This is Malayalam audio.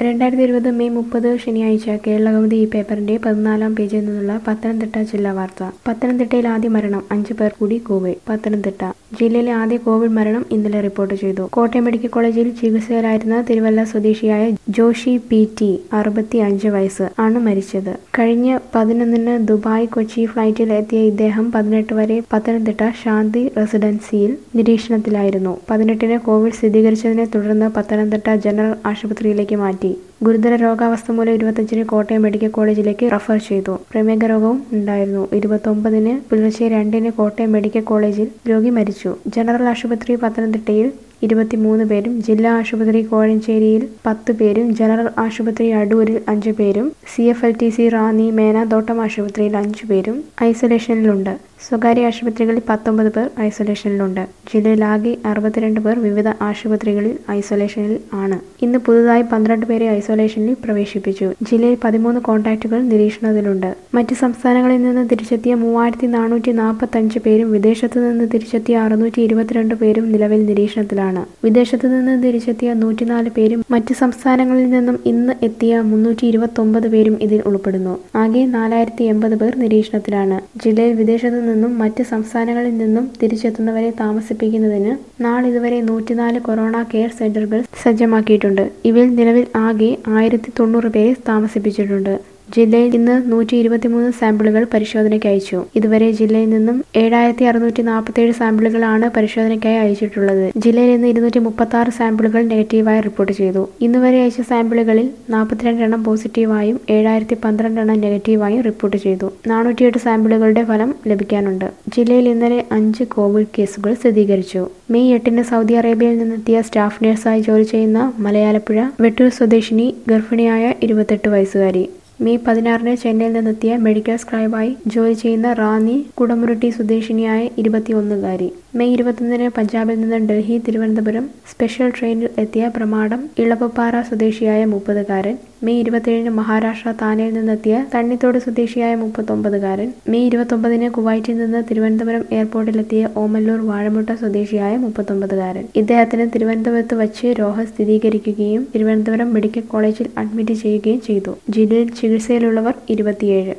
രണ്ടായിരത്തി ഇരുപത് മെയ് മുപ്പത് ശനിയാഴ്ച കേരളകൗമുദി ഈ പേപ്പറിന്റെ പതിനാലാം പേജിൽ നിന്നുള്ള പത്തനംതിട്ട ജില്ലാ വാർത്ത പത്തനംതിട്ടയിൽ ആദ്യ മരണം അഞ്ചു പേർ കൂടി കോവിഡ് പത്തനംതിട്ട ജില്ലയിലെ ആദ്യ കോവിഡ് മരണം ഇന്നലെ റിപ്പോർട്ട് ചെയ്തു കോട്ടയം മെഡിക്കൽ കോളേജിൽ ചികിത്സയിലായിരുന്ന തിരുവല്ല സ്വദേശിയായ ജോഷി പി ടി അറുപത്തി അഞ്ച് വയസ്സ് ആണ് മരിച്ചത് കഴിഞ്ഞ പതിനൊന്നിന് ദുബായ് കൊച്ചി ഫ്ലൈറ്റിൽ എത്തിയ ഇദ്ദേഹം പതിനെട്ട് വരെ പത്തനംതിട്ട ശാന്തി റെസിഡൻസിയിൽ നിരീക്ഷണത്തിലായിരുന്നു പതിനെട്ടിന് കോവിഡ് സ്ഥിരീകരിച്ചതിനെ തുടർന്ന് പത്തനംതിട്ട ജനറൽ ആശുപത്രിയിലേക്ക് മാറ്റി ഗുരുതര രോഗാവസ്ഥ മൂലം ഇരുപത്തഞ്ചിന് കോട്ടയം മെഡിക്കൽ കോളേജിലേക്ക് റഫർ ചെയ്തു പ്രമേഹ രോഗവും ഉണ്ടായിരുന്നു ഇരുപത്തൊമ്പതിന് പുലർച്ചെ രണ്ടിന് കോട്ടയം മെഡിക്കൽ കോളേജിൽ രോഗി മരിച്ചു ജനറൽ ആശുപത്രി പത്തനംതിട്ടയിൽ ഇരുപത്തിമൂന്ന് പേരും ജില്ലാ ആശുപത്രി കോഴഞ്ചേരിയിൽ പത്ത് പേരും ജനറൽ ആശുപത്രി അടൂരിൽ അഞ്ചു പേരും C F L T C Ranni Menamthottam ആശുപത്രിയിൽ അഞ്ചു പേരും ഐസൊലേഷനിലുണ്ട് സ്വകാര്യ ആശുപത്രികളിൽ പത്തൊമ്പത് പേർ ഐസൊലേഷനിലുണ്ട് ജില്ലയിലാകെ അറുപത്തിരണ്ട് പേർ വിവിധ ആശുപത്രികളിൽ ഐസൊലേഷനിൽ ആണ് ഇന്ന് പുതുതായി പന്ത്രണ്ട് പേരെ ഐസൊലേഷനിൽ പ്രവേശിപ്പിച്ചു ജില്ലയിൽ പതിമൂന്ന് കോൺടാക്റ്റുകൾ നിരീക്ഷണത്തിലുണ്ട് മറ്റ് സംസ്ഥാനങ്ങളിൽ നിന്ന് തിരിച്ചെത്തിയ മൂവായിരത്തി നാനൂറ്റി നാൽപ്പത്തഞ്ച് പേരും വിദേശത്തു നിന്ന് തിരിച്ചെത്തിയ അറുന്നൂറ്റി ഇരുപത്തിരണ്ട് പേരും നിലവിൽ നിരീക്ഷണത്തിലാണ് വിദേശത്തു നിന്ന് തിരിച്ചെത്തിയ നൂറ്റിനാല് പേരും മറ്റ് സംസ്ഥാനങ്ങളിൽ നിന്നും ഇന്ന് എത്തിയ മുന്നൂറ്റി ഇരുപത്തൊമ്പത് പേരും ഇതിൽ ഉൾപ്പെടുന്നു ആകെ നാലായിരത്തി എൺപത് പേർ നിരീക്ഷണത്തിലാണ് ജില്ലയിൽ വിദേശത്തു നിന്നും മറ്റ് സംസ്ഥാനങ്ങളിൽ നിന്നും തിരിച്ചെത്തുന്നവരെ താമസിപ്പിക്കുന്നതിന് നാളിതുവരെ നൂറ്റിനാല് കൊറോണ കെയർ സെന്ററുകൾ സജ്ജമാക്കിയിട്ടുണ്ട് ഇവയിൽ നിലവിൽ ആകെ ആയിരത്തി തൊണ്ണൂറ് പേരെ താമസിപ്പിച്ചിട്ടുണ്ട് ജില്ലയിൽ ഇന്ന് നൂറ്റി ഇരുപത്തിമൂന്ന് സാമ്പിളുകൾ പരിശോധനയ്ക്ക് അയച്ചു ഇതുവരെ ജില്ലയിൽ നിന്നും ഏഴായിരത്തി അറുന്നൂറ്റി നാൽപ്പത്തേഴ് സാമ്പിളുകളാണ് പരിശോധനയ്ക്കായി അയച്ചിട്ടുള്ളത് ജില്ലയിൽ ഇന്ന് ഇരുന്നൂറ്റി മുപ്പത്തി ആറ് സാമ്പിളുകൾ നെഗറ്റീവായി റിപ്പോർട്ട് ചെയ്തു ഇന്നുവരെ അയച്ച സാമ്പിളുകളിൽ നാൽപ്പത്തിരണ്ട് എണ്ണം പോസിറ്റീവായും ഏഴായിരത്തി പന്ത്രണ്ട് എണ്ണം നെഗറ്റീവായും റിപ്പോർട്ട് ചെയ്തു നാനൂറ്റിയെട്ട് സാമ്പിളുകളുടെ ഫലം ലഭിക്കാനുണ്ട് ജില്ലയിൽ ഇന്നലെ അഞ്ച് കോവിഡ് കേസുകൾ സ്ഥിരീകരിച്ചു മെയ് എട്ടിന് സൗദി അറേബ്യയിൽ നിന്നെത്തിയ സ്റ്റാഫ് നഴ്സായി ജോലി ചെയ്യുന്ന മലയാലപ്പുഴ വെട്ടൂർ സ്വദേശിനി ഗർഭിണിയായ ഇരുപത്തെട്ട് വയസ്സുകാരി മെയ് പതിനാറിന് ചെന്നൈയിൽ നിന്നെത്തിയ മെഡിക്കൽ സ്ക്രൈബായി ജോലി ചെയ്യുന്ന റാന്നി കുടമുരുട്ടി സ്വദേശിനിയായ ഇരുപത്തിയൊന്നുകാരി മെയ് ഇരുപത്തൊന്നിന് പഞ്ചാബിൽ നിന്ന് ഡൽഹി തിരുവനന്തപുരം സ്പെഷ്യൽ ട്രെയിനിൽ എത്തിയ പ്രമാടം ഇളപ്പപ്പാറ സ്വദേശിയായ മുപ്പതുകാരൻ മെയ് ഇരുപത്തിയേഴിന് മഹാരാഷ്ട്ര താനെയിൽ നിന്നെത്തിയ തണ്ണിത്തോട് സ്വദേശിയായ മുപ്പത്തൊമ്പതുകാരൻ മെയ് ഇരുപത്തൊമ്പതിന് കുവൈറ്റിൽ നിന്ന് തിരുവനന്തപുരം എയർപോർട്ടിലെത്തിയ ഓമല്ലൂർ വാഴമുട്ട സ്വദേശിയായ മുപ്പത്തൊമ്പതുകാരൻ ഇദ്ദേഹത്തിന് തിരുവനന്തപുരത്ത് വച്ച് രോഗം സ്ഥിരീകരിക്കുകയും തിരുവനന്തപുരം മെഡിക്കൽ കോളേജിൽ അഡ്മിറ്റ് ചെയ്യുകയും ചെയ്തു ജില്ലയിൽ ചികിത്സയിലുള്ളവർ ഇരുപത്തിയേഴ്